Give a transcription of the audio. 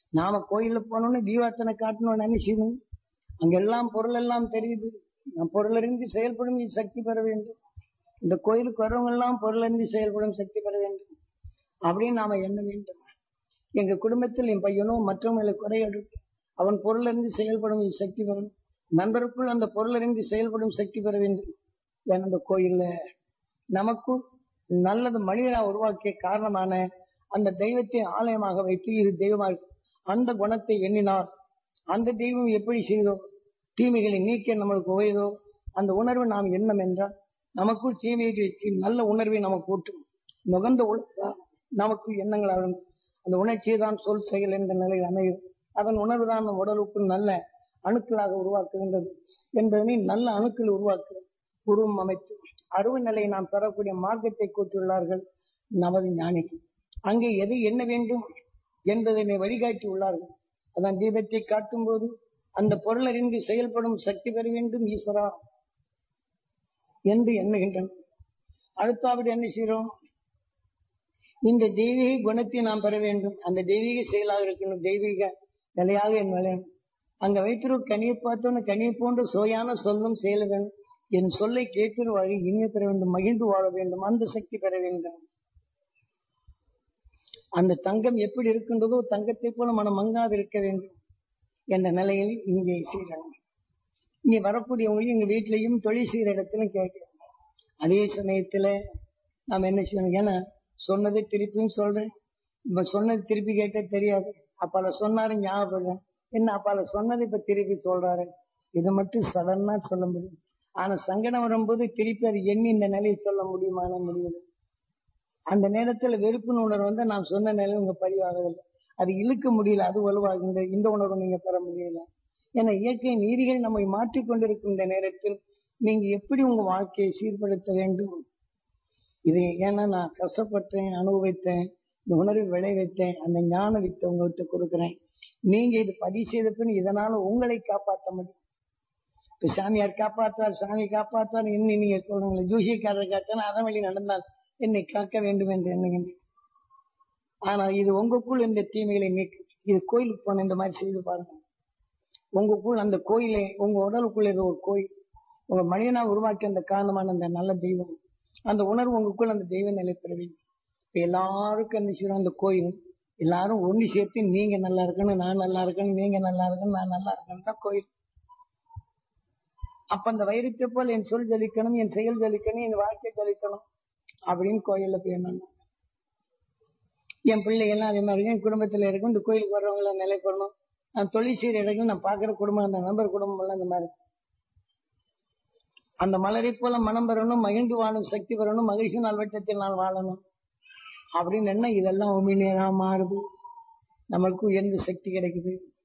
நாம கோயில்ல போனோம்னு தீபார்த்தனை காட்டணும்னு நினைச்சணும் அங்கெல்லாம் பொருள் எல்லாம் தெரியுது நம் பொருளிருந்து செயல்படும் சக்தி பெற வேண்டும் இந்த கோயிலுக்கு வரவங்க எல்லாம் பொருளிருந்து செயல்படும் சக்தி பெற வேண்டும் அப்படின்னு நாம எண்ண வேண்டும் எங்க குடும்பத்தில் என் பையனோ மற்றவங்களுக்கு குறையடு அவன் பொருளிருந்து செயல்படும் சக்தி பெறும் நண்பருக்குள் அந்த பொருளிருந்து செயல்படும் சக்தி பெற வேண்டும் ஏன் அந்த கோயில்ல நமக்குள் நல்லது மனிதனா உருவாக்கிய காரணமான அந்த தெய்வத்தை ஆலயமாக வைத்து இது தெய்வமாக அந்த குணத்தை எண்ணினார் அந்த தெய்வம் எப்படி செய்தோ தீமைகளை நீக்க நம்மளுக்கு உயதோ அந்த உணர்வு நாம் எண்ணம் என்றால் நமக்குள் தீமையை நல்ல உணர்வை நமக்கு ஊட்டும் நுகர்ந்த நமக்கு எண்ணங்களாகும் அந்த உணர்ச்சியை தான் சொல் செயல் என்ற நிலையில் அமையும் அதன் உணர்வு தான் நம் உடலுக்குள் நல்ல அணுக்களாக உருவாக்குகின்றது என்பதனை நல்ல அணுக்கள் உருவாக்குகிறது உருவம் அமைத்து அருவ நிலையை நாம் பெறக்கூடிய மார்க்கத்தை கூட்டியுள்ளார்கள் நமது ஞானிகள் அங்கே எது என்ன வேண்டும் என்பதனை வழிகாட்டி உள்ளார்கள் அதான் தீபத்தை காட்டும் போது அந்த பொருளறிந்து செயல்படும் சக்தி பெற வேண்டும் ஈஸ்வரா என்று எண்ணுகின்றன அடுத்தாவது என்ன செய்கிறோம் இந்த தெய்வீக குணத்தை நாம் பெற வேண்டும் அந்த தெய்வீக செயலாக இருக்கணும் தெய்வீக நிலையாக என் நிலையம் அங்க வைத்திருக்க கனியை பார்த்தோன்னு கனியை போன்ற சுவையான சொல்லும் செயல்கள் என் சொல்லை கேட்கிற வழி இனிய பெற வேண்டும் மகிழ்ந்து வாழ வேண்டும் அந்த சக்தி பெற வேண்டும் அந்த தங்கம் எப்படி இருக்கின்றதோ தங்கத்தை போல மனம் மங்காது இருக்க வேண்டும் என்ற நிலையில் இங்கே செய்கிறாங்க இங்கே வரக்கூடியவங்களையும் எங்க வீட்லயும் தொழில் செய்யற இடத்திலும் கேட்கிறோம் அதே சமயத்துல நாம் என்ன செய்யணும் ஏன்னா சொன்னதை திருப்பியும் சொல்றேன் இப்ப சொன்னது திருப்பி கேட்ட தெரியாது அப்பால சொன்னாரு ஞாபகம் என்ன அப்பால சொன்னதை இப்ப திருப்பி சொல்றாரு இதை மட்டும் சடனா சொல்ல முடியும் ஆனா சங்கடம் வரும்போது திருப்பி அது எண்ணி இந்த நிலையை சொல்ல முடியுமான முடியல அந்த நேரத்துல வெறுப்புன்னு உணர்வு வந்து நான் சொன்ன நிலை உங்க பதிவாகவில்லை அது இழுக்க முடியல அது வலுவாகுங்க இந்த உணர்வு நீங்க பெற முடியல ஏன்னா இயற்கை நீதிகள் நம்மை மாற்றிக்கொண்டிருக்கும் இந்த நேரத்தில் நீங்க எப்படி உங்க வாழ்க்கையை சீர்படுத்த வேண்டும் இது ஏன்னா நான் கஷ்டப்பட்டேன் அனுபவித்தேன் இந்த உணர்வை விளைவித்தேன் அந்த ஞான வித்தை உங்ககிட்ட கொடுக்குறேன் நீங்க இது பதிவு செய்த பின் இதனால உங்களை காப்பாற்ற முடியும் இப்ப சாமியார் காப்பாற்றார் சாமி காப்பாற்றார் என்ன நீங்க சொல்றீங்களே ஜூசியக்காரர் காத்தான அதன் வழி நடந்தால் என்னை காக்க வேண்டும் என்று எண்ணுகின்றேன் ஆனால் இது உங்களுக்குள் இந்த தீமைகளை நீக்கும் இது கோயிலுக்கு போன இந்த மாதிரி செய்து பாருங்க உங்களுக்குள் அந்த கோயிலை உங்க உடலுக்குள்ள இருக்க ஒரு கோயில் உங்க மனிதனா உருவாக்கிய அந்த காரணமான அந்த நல்ல தெய்வம் அந்த உணர்வு உங்களுக்குள் அந்த தெய்வ நிலை பெற வேண்டும் இப்ப எல்லாருக்கும் என்ன செய்யறோம் அந்த கோயில் எல்லாரும் ஒண்ணு சேர்த்து நீங்க நல்லா இருக்கணும் நான் நல்லா இருக்கணும் நீங்க நல்லா இருக்கணும் நான் நல்லா இருக்கணும் தான் கோயில் அப்ப அந்த வைரத்தை போல் என் சொல் ஜலிக்கணும் என் செயல் ஜலிக்கணும் என் வாழ்க்கை ஜலிக்கணும் அப்படின்னு கோயில்ல போய் என்ன என் பிள்ளைகள்லாம் அதே மாதிரி என் குடும்பத்துல இருக்கும் இந்த கோயிலுக்கு வர்றவங்கள நிலை பண்ணணும் நான் தொழில் செய்யற இடங்கள் நான் பாக்குற குடும்பம் அந்த நண்பர் குடும்பம் எல்லாம் இந்த மாதிரி அந்த மலரை போல மனம் பெறணும் மகிழ்ந்து வாழும் சக்தி பெறணும் மகிழ்ச்சி நல்வட்டத்தில் நான் வாழணும் அப்படின்னு என்ன இதெல்லாம் உமிழ்நீரா மாறுது நம்மளுக்கு உயர்ந்த சக்தி கிடைக்குது